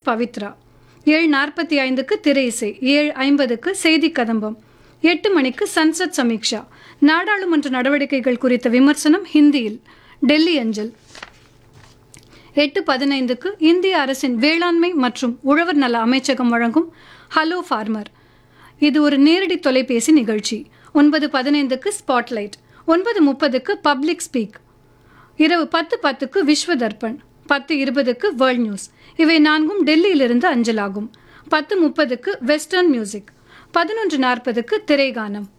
பவித்ரா ஏழு நாற்பத்தி ஐந்துக்கு திரை இசை ஏழு ஐம்பதுக்கு செய்தி கதம்பம் எட்டு மணிக்கு சன்சத் சமீக்ஷா நாடாளுமன்ற நடவடிக்கைகள் குறித்த விமர்சனம் ஹிந்தியில் டெல்லி அஞ்சல் எட்டு பதினைந்துக்கு இந்திய அரசின் வேளாண்மை மற்றும் உழவர் நல அமைச்சகம் வழங்கும் ஹலோ ஃபார்மர் இது ஒரு நேரடி தொலைபேசி நிகழ்ச்சி ஒன்பது பதினைந்துக்கு ஸ்பாட்லைட் ஒன்பது முப்பதுக்கு பப்ளிக் ஸ்பீக் இரவு பத்து பத்துக்கு விஸ்வ தர்ப்பண் பத்து இருபதுக்கு வேர்ல்ட் நியூஸ் இவை நான்கும் டெல்லியிலிருந்து அஞ்சலாகும் பத்து முப்பதுக்கு வெஸ்டர்ன் மியூசிக் பதினொன்று நாற்பதுக்கு திரைகானம்